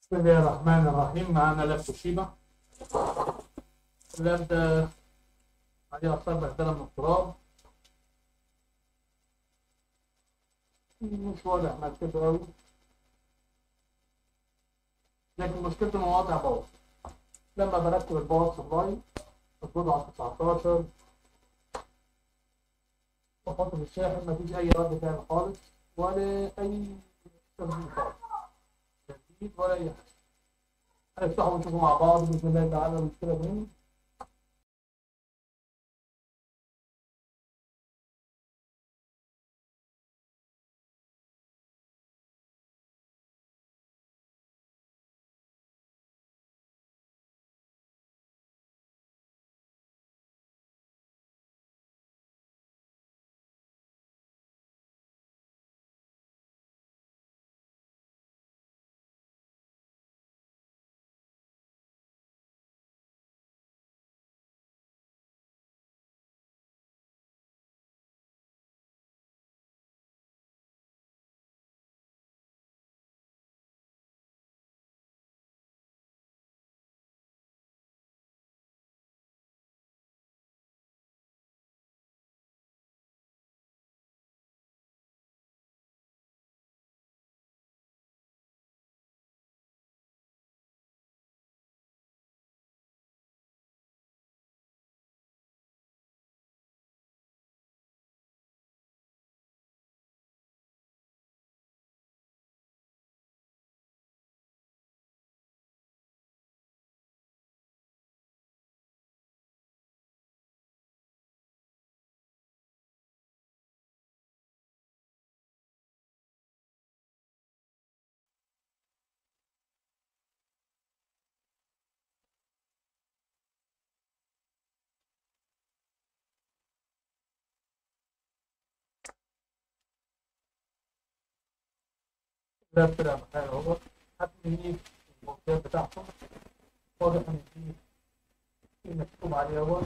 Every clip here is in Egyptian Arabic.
بسم الله الرحمن الرحيم معانا لاب توشيبا اللاب ده عليه آثار بهدلة من التراب مش واضح مركزه أوي لكن مشكلته مواضع باور لما بركب الباور سبلاي بفضل على 19 بحط في الشاحن مفيش أي رد فعل خالص ولا أي تنظيم خالص جديد ولا أي حاجة هنفتحه ونشوفه مع بعض بإذن الله تعالى المشكلة فين ده طلع معايا اهو هتلاقيه البورتات بتاعته واضح ان في في مكتوب عليه اهو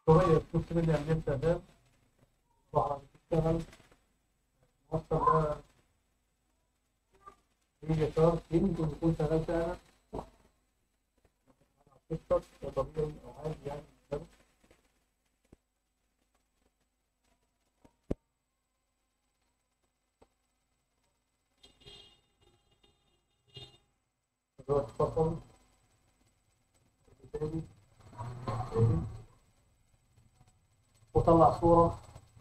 شوية نص ملي أمبير شغال ظهرك بتشتغل موصل ده هي شهر يمكن يكون شغال فعلا تكتر طبيعي أو عادي يعني بالنسبة له. اللي هو اتفصل بالتالي وطلع صورة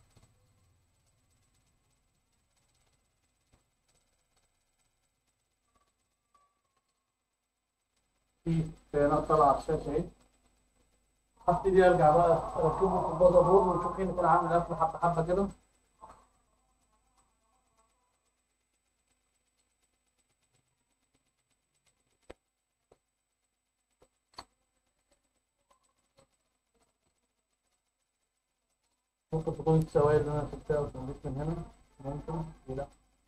في بيانات طالعة على الشاشة اهي هبتدي ارجع بقى اركبه في البازا بورد ونشوف مين كان عامل قفل حبة حبة كده ممكن تكون السوائل اللي انا شفتها وسويت من هنا ممكن لا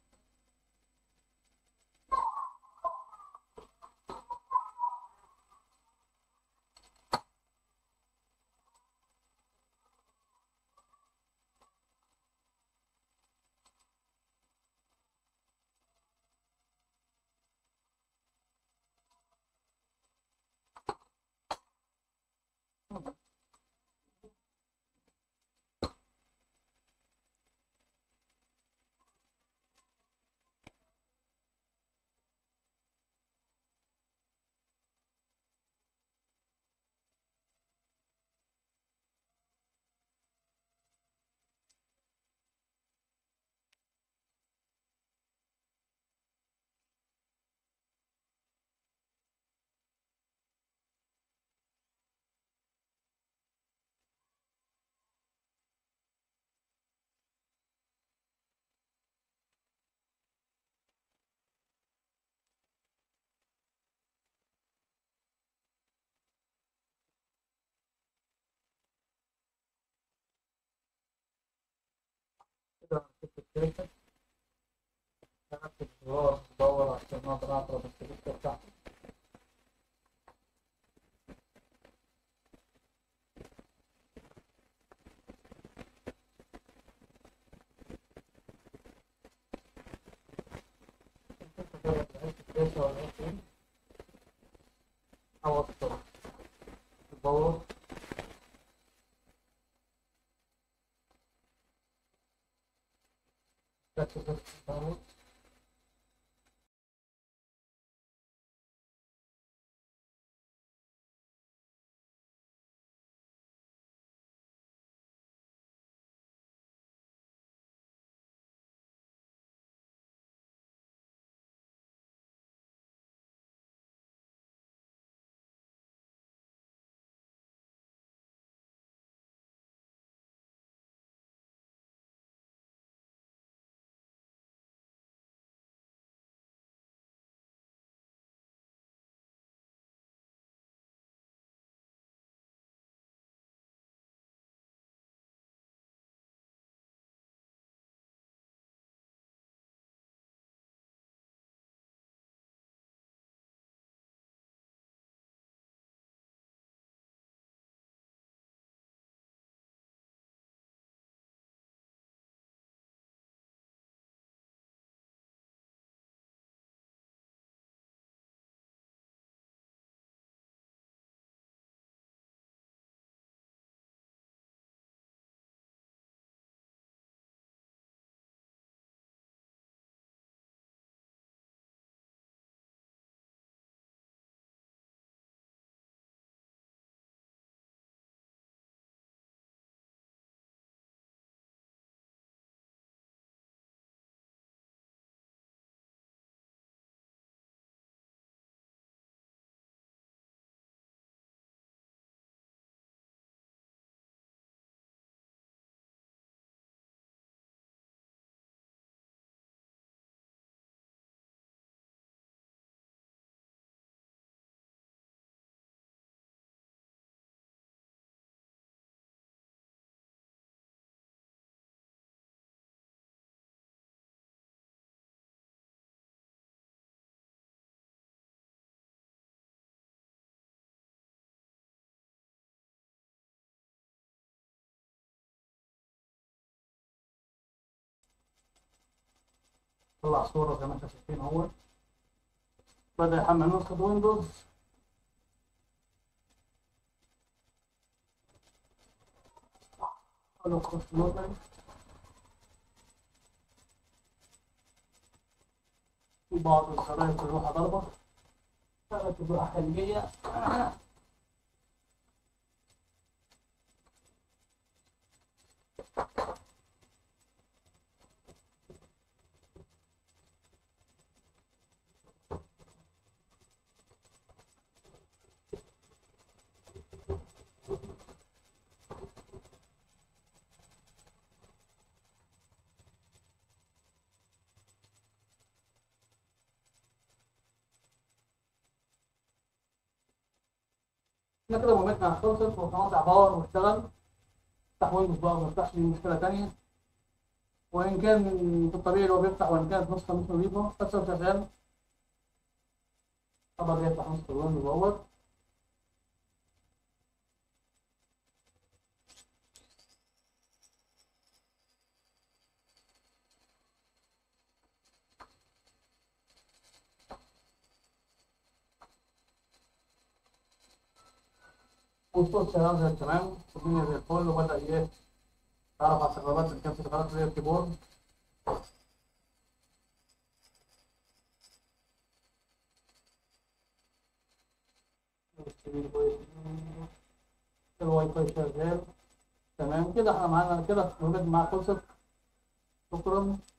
كده ركبت الشاشة ركبت الزرار بدور عشان اقدر اعرف السلكة بتاعتي الشاشة ولا ايه اوصل الباور That's a good طلع صورة زي ما انتم شايفين اهو بدأ يحمل نسخة ويندوز قالوا خش لوكال في بعض الخرائط تروح ضربة خرائط تروح خارجية احنا كده مهمتنا خلصت وخلاص باور واشتغل افتح ويندوز بقى ما يفتحش مشكلة تانية وإن كان في الطبيعي لو بيفتح وإن كانت نسخة مش نظيفة بس لو شغال طبعا بيفتح نسخة الويندوز أول والصوت شغال زي تمام والدنيا زي الفل وبدأ إيه تعرف على الشغلات اللي كانت شغالات زي الكيبورد الواي فاي شغال تمام كده احنا معانا كده الولاد معاك خلصت شكرا